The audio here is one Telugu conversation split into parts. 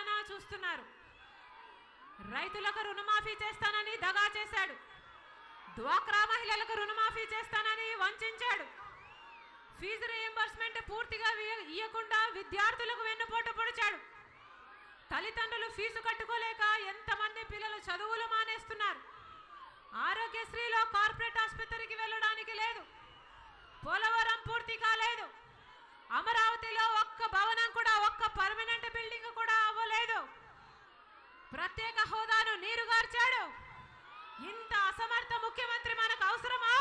పాలన చూస్తున్నారు రైతులకు రుణమాఫీ చేస్తానని దగా చేశాడు డ్వాక్రా మహిళలకు రుణమాఫీ చేస్తానని వంచాడు ఫీజు రీఎంబర్స్మెంట్ పూర్తిగా ఇయ్య- ఇయ్యకుండా విద్యార్థులకు వెన్నుపోటు పొడిచాడు తల్లిదండ్రులు ఫీజు కట్టుకోలేక ఎంతమంది పిల్లలు చదువులు మానేస్తున్నారు ఆరోగ్యశ్రీలో కార్పొరేట్ ఆసుపత్రికి వెళ్ళడానికి లేదు పోలవరం పూర్తి కాలేదు అమరావతిలో ఒక్క భవనం కూడా ఒక్క పర్మనెంట్ బిల్డింగ్ కూడా అవ్వలేదు ప్రత్యేక హోదాను నీరుగార్చాడు ఇంత అసమర్థ ముఖ్యమంత్రి మనకు అవసరమా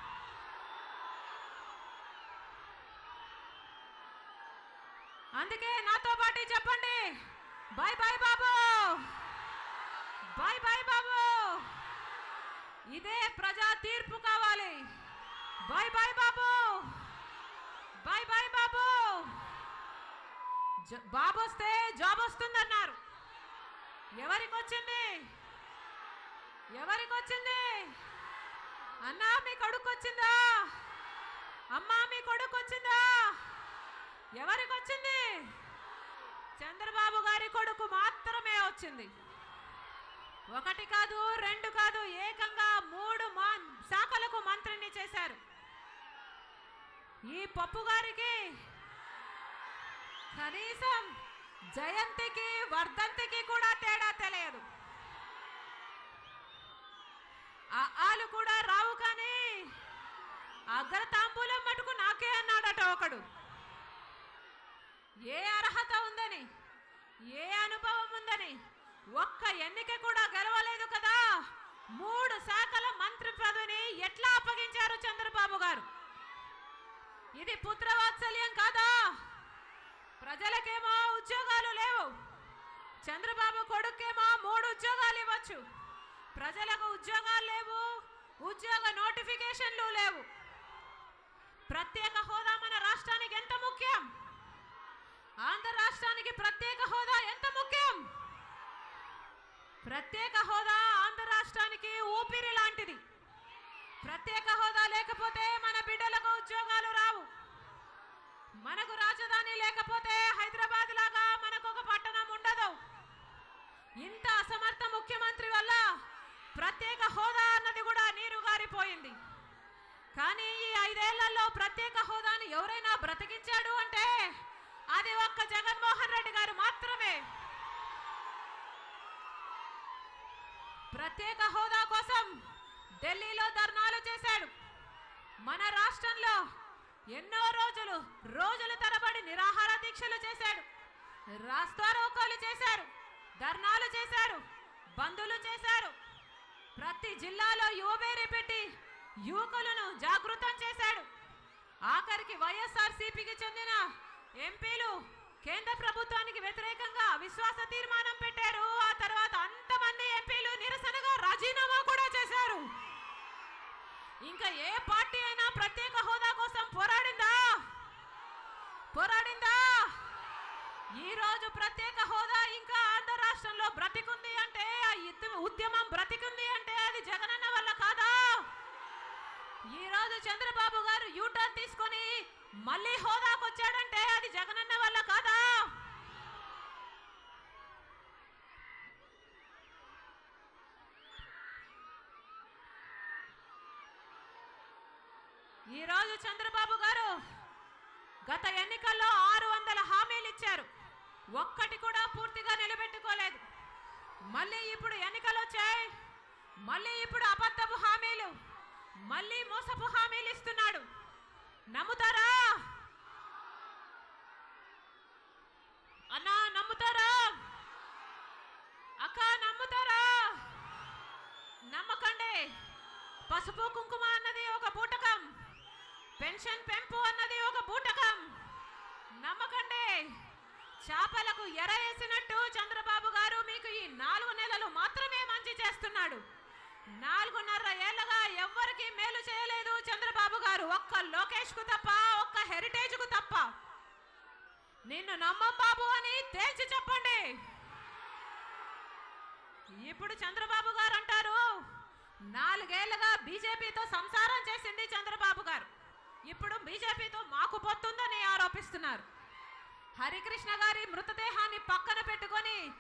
అందుకే నాతో పాటు చెప్పండి bye bye Babu bye bye Babu ఇదే ప్రజా తీర్పు కావాలి bye bye Babu bye bye Babu జ- బాబు వస్తే జాబ్ వస్తుందన్నారు ఎవరికి వచ్చింది ఎవరికి వచ్చింది అన్నా మీ కొడుకు వచ్చిందా అమ్మా మీ కొడుకు వచ్చిందా ఎవరికి వచ్చింది చంద్రబాబు గారి కొడుకు మాత్రమే వచ్చింది ఒకటి కాదు రెండు కాదు ఏకంగా మూడు మా శాఖలకు మంత్రిని చేశారు ఈ పప్పు గారికి కనీసం జయంతికి వర్ధంతికి కూడా తేడా తెలియదు ఆ ఆలు కూడా రావు కానీ అగ్రతాంబూలం మటుకు నాకే అన్నాడట ఒకడు ఏ అర్హత ఉందని ఏ అనుభవం ఉందని ఒక్క ఎన్నిక కూడా గెలవలేదు కదా మూడు శాఖల మంత్రి పదవిని ఎట్లా అప్పగించారు చంద్రబాబు గారు ఇది పుత్రవాత్సల్యం కాదా ప్రజలకేమో ఉద్యోగాలు లేవు చంద్రబాబు కొడుకేమో మూడు ఉద్యోగాలు ఇవ్వచ్చు ప్రజలకు ఉద్యోగాలు లేవు ఉద్యోగ నోటిఫికేషన్లు లేవు ప్రత్యేక హోదా మన రాష్ట్రానికి ఎంత ముఖ్యం ఆంధ్ర రాష్ట్రానికి ప్రత్యేక హోదా ఎంత ముఖ్యం ప్రత్యేక హోదా ఆంధ్ర రాష్ట్రానికి ఊపిరి లాంటిది ప్రత్యేక హోదా లేకపోతే మన బిడ్డలకు ఉద్యోగాలు రావు మనకు రాజధాని లేకపోతే హైదరాబాద్ లాగా మనకు ఒక పట్టణం ఉండదు ఇంత అసమర్థ ముఖ్యమంత్రి వల్ల ప్రత్యేక హోదా అన్నది కూడా నీరు గారిపోయింది కానీ ఈ ఐదేళ్లలో ప్రత్యేక హోదాని ఎవరైనా బ్రతికించాడు అంటే అది ఒక్క జగన్మోహన్ రెడ్డి గారు మాత్రమే ప్రత్యేక హోదా కోసం ఢిల్లీలో ధర్నాలు చేశాడు మన రాష్ట్రంలో ఎన్నో రోజులు రోజుల తరబడి నిరాహార దీక్షలు చేశాడు రాస్తారోకోలు చేశారు ధర్నాలు చేశారు బంధులు చేశారు ప్రతి జిల్లాలో యువబేరి పెట్టి యువకులను జాగృతం చేశాడు ఆఖరికి వైఎస్ఆర్ సిపికి చెందిన ఎంపీలు కేంద్ర ప్రభుత్వానికి వ్యతిరేకంగా అవిశ్వాస తీర్మానం పెట్టారు ఆ తర్వాత అంతమంది ఎంపీలు నిరసనగా రాజీనామా కూడా చేశారు ఇంకా ఏ పార్టీ అయినా ప్రత్యేక హోదా కోసం పోరాడిందా పోరాడిందా ఈ రోజు ప్రత్యేక హోదా ఇంకా ఆంధ్ర రాష్ట్రంలో బ్రతికుంది అంటే ఆ యుద్ధ- ఉద్యమం బ్రతికుంది అంటే అది జగనన్న వల్ల కాదా ఈ రోజు చంద్రబాబు గారు యూటర్న్ తీసుకొని మళ్ళీ హోదాకు వచ్చాడంటే అది జగనన్న వల్ల కాదా ఈ రోజు చంద్రబాబు గారు గత ఎన్నికల్లో ఆరు వందల హామీలు ఇచ్చారు ఒక్కటి కూడా పూర్తిగా నిలబెట్టుకోలేదు మళ్ళీ ఇప్పుడు ఎన్నికలు వచ్చాయి మళ్ళీ ఇప్పుడు అబద్ధపు హామీలు మళ్ళీ మోసపు హామీలు ఇస్తున్నాడు నమ్ముతారా అన్నా నమ్ముతారా అక్క నమ్ముతారా నమ్మకండి పసుపు కుంకుమ అన్నది ఒక బూటకం పెన్షన్ పెంపు అన్నది ఒక బూటకం నమ్మకండి చేపలకు ఎర వేసినట్టు చంద్రబాబు గారు మీకు ఈ నాలుగు నెలలు మాత్రమే మంచి చేస్తున్నాడు నాలుగున్నర ఏళ్ళగా ఎవ్వరికి మేలు చేయలేదు చంద్రబాబు గారు ఒక్క లోకేష్ కు తప్ప ఒక్క హెరిటేజ్ కు తప్ప నిన్ను నమ్మం బాబు అని తేల్చి చెప్పండి ఇప్పుడు చంద్రబాబు గారు అంటారు నాలుగేళ్లుగా బీజేపీతో సంసారం చేసింది చంద్రబాబు గారు ఇప్పుడు బీజేపీతో మాకు పొత్తుందని ఆరోపిస్తున్నారు హరికృష్ణ గారి మృతదేహాన్ని పక్కన పెట్టుకొని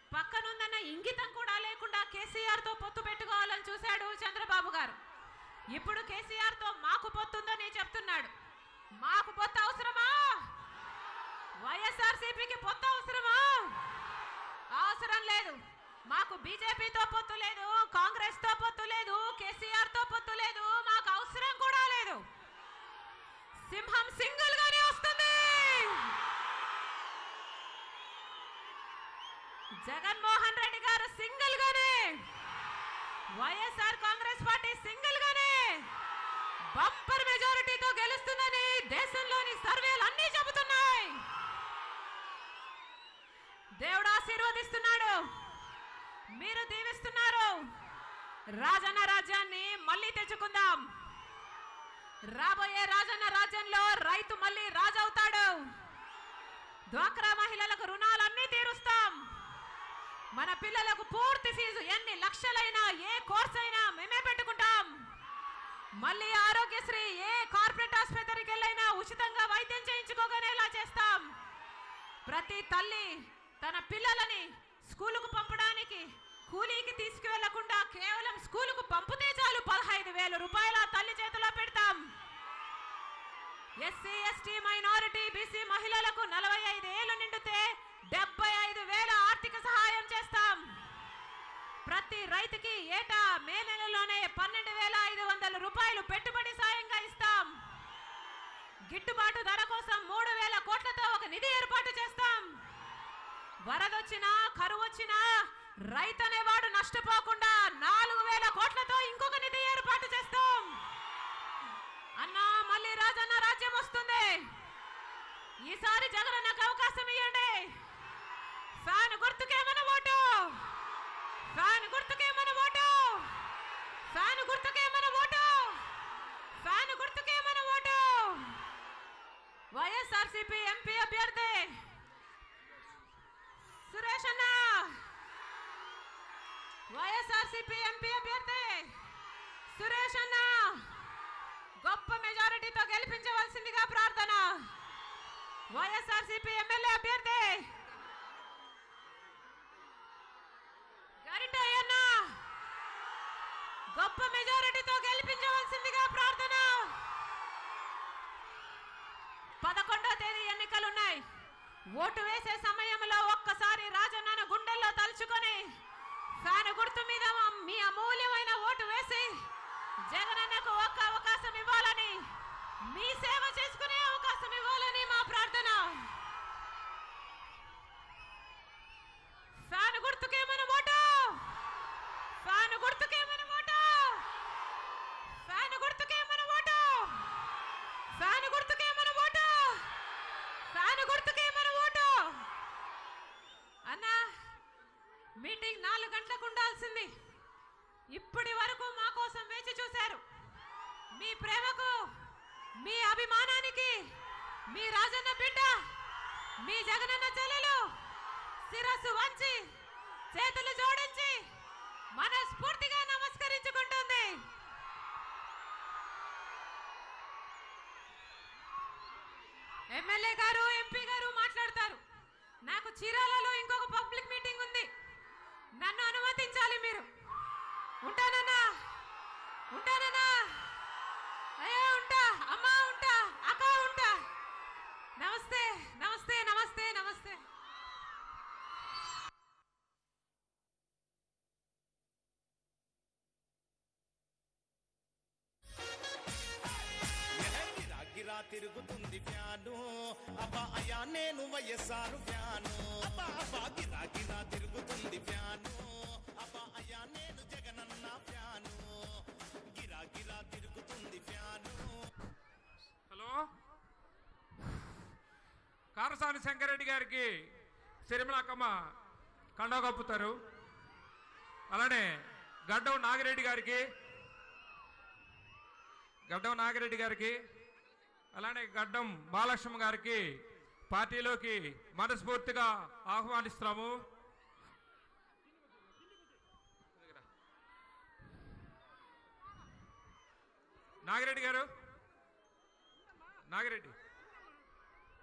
పక్కనుందన్న ఇంగితం కూడా లేకుండా కేసీఆర్ తో పొత్తు పెట్టుకోవాలని చూశాడు చంద్రబాబు గారు ఇప్పుడు కేసీఆర్ తో మాకు పొత్తుందని చెప్తున్నాడు మాకు పొత్తు అవసరమా వైఎస్ఆర్సీపీకి పొత్తు అవసరమా అవసరం లేదు మాకు బీజేపీతో పొత్తు లేదు కాంగ్రెస్ తో పొత్తు లేదు కేసీఆర్ తో పొత్తు లేదు మాకు అవసరం కూడా లేదు సింహం సింగిల్ గానే వస్తుంది జగన్మోహన్ రెడ్డి గారు సింగిల్ గానే వైఎస్ఆర్ కాంగ్రెస్ పార్టీ సింగిల్ గానే బంపర్ మెజారిటీతో గెలుస్తుందని దేశంలోని సర్వేలు అన్నీ చెబుతున్నాయి దేవుడు ఆశీర్వదిస్తున్నాడు మీరు దీవిస్తున్నారు రాజన్న రాజ్యాన్ని మళ్ళీ తెచ్చుకుందాం రాబోయే రాజన్న రాజ్యంలో రైతు మళ్ళీ రాజవుతాడు డ్వాక్రా మహిళలకు రుణాలన్నీ తీరుస్తాం మన పిల్లలకు పూర్తి ఫీజు ఎన్ని లక్షలైనా ఏ కోర్స్ అయినా మేమే పెట్టుకుంటాం మళ్ళీ ఆరోగ్యశ్రీ ఏ కార్పొరేట్ ఆసుపత్రికి వెళ్ళైనా ఉచితంగా వైద్యం చేయించుకోగనేలా చేస్తాం ప్రతి తల్లి తన పిల్లలని స్కూలుకు పంపడానికి కూలీకి తీసుకువెళ్లకుండా కేవలం స్కూలుకు పంపితే చాలు పదహైదు వేల రూపాయల తల్లి చేతిలో పెడతాం ఎస్సీ ఎస్టీ మైనారిటీ బీసీ మహిళలకు నలభై ఐదు ఏళ్ళు నిండితే డెబ్బై ఐదు వేల ఆర్థిక సహాయం చేస్తాం ప్రతి రైతుకి ఏటా మే నెలలోనే పన్నెండు వేల ఐదు వందల రూపాయలు పెట్టుబడి సాయంగా ఇస్తాం గిట్టుబాటు ధర కోసం మూడు వేల కోట్లతో ఒక నిధి ఏర్పాటు చేస్తాం వరదొచ్చినా కరువు వచ్చినా రైతు అనేవాడు నష్టపోకుండా నాలుగు వేల కోట్లతో ఇంకొక నిధి ఏర్పాటు చేస్తాం అన్నా మళ్ళీ రాజన్న రాజ్యం వస్తుంది ఈసారి జగనన్నకు అవకాశం ఇవ్వండి ఫ్యాన్ గుర్తుకే మన ఓటు ఫ్యాన్ గుర్తుకే మన ఓటు ఫ్యాన్ గుర్తుకే మన ఓటు ఫ్యాన్ గుర్తుకే మన ఓటు వైఎస్ఆర్సీపీ ఎంపీ అభ్యర్థి సురేష్ అన్న వైఎస్ఆర్సీపీ ఎంపీ అభ్యర్థి సురేష్ అన్న గొప్ప మెజారిటీతో గెలిపించవలసిందిగా ప్రార్థన వైఎస్ఆర్సీపీ ఎమ్మెల్యే అభ్యర్థి గరిటయ్యన్న గొప్ప మెజారిటీతో గెలిపించవలసిందిగా ప్రార్థన పదకొండో తేదీ ఎన్నికలున్నాయి ఓటు వేసే సమయంలో ఒక్కసారి రాజన్నను గుండెల్లో తలుచుకొని ఫ్యాన్ గుర్తు మీద మీ అమూల్యమైన ఓటు వేసి జగనన్నకు ఒక్క అవకాశం ఇవ్వాలని మీ సేవ చేసుకునే అవకాశం ఇవ్వాలని మా ప్రార్థన ఫ్యాన్ గుర్తుకే మన ఓటు ఫ్యాన్ గుర్తుకే మన ఓటు ఫ్యాన్ గుర్తుకే మన ఓటు ఫ్యాన్ గుర్తుకే మన ఓటు ఫ్యాన్ గుర్తుకే మన ఓటు అన్నా మీటింగ్ నాలుగు గంటలకు ఉండాల్సింది ఇప్పటి వరకు మా కోసం వేచి చూశారు మీ ప్రేమకు మీ అభిమానానికి మీ రాజన్న బిడ్డ మీ జగనన్న చెల్లెలు శిరస్సు వంచి చేతులు జోడించి మనస్ఫూర్తిగా నమస్కరించుకుంటుంది ఎమ్మెల్యే గారు ఎంపీ గారు మాట్లాడతారు నాకు చీరాలలో ఇంకొక పబ్లిక్ మీటింగ్ ఉంది నన్ను అనుమతించాలి మీరు ఉంటానన్నా ఉంటానన్నా అయ్యో ఉంటా అమ్మా ఉంటా అక్క ఉంటా నమస్తే నమస్తే నమస్తే నమస్తే గిరా గిరా తిరుగుతుంది ఫ్యాను అబ్బా అయ్యా నేను వయస్సారు ఫ్యాను అబ్బా అబ్బా గిరా గిరా తిరుగుతుంది ఫ్యాను అబ్బా అయ్యా నేను జగనన్న ఫ్యాను గిరా గిరా తిరుగుతుంది ఫ్యాను హలో కారసాని శంకరెడ్డి గారికి సిరిమలక్కమ్మ కండవ కప్పుతారు అలానే గడ్డం నాగిరెడ్డి గారికి గడ్డం నాగిరెడ్డి గారికి అలానే గడ్డం బాలక్ష్మ గారికి పార్టీలోకి మనస్ఫూర్తిగా ఆహ్వానిస్తున్నాము నాగిరెడ్డి గారు నాగిరెడ్డి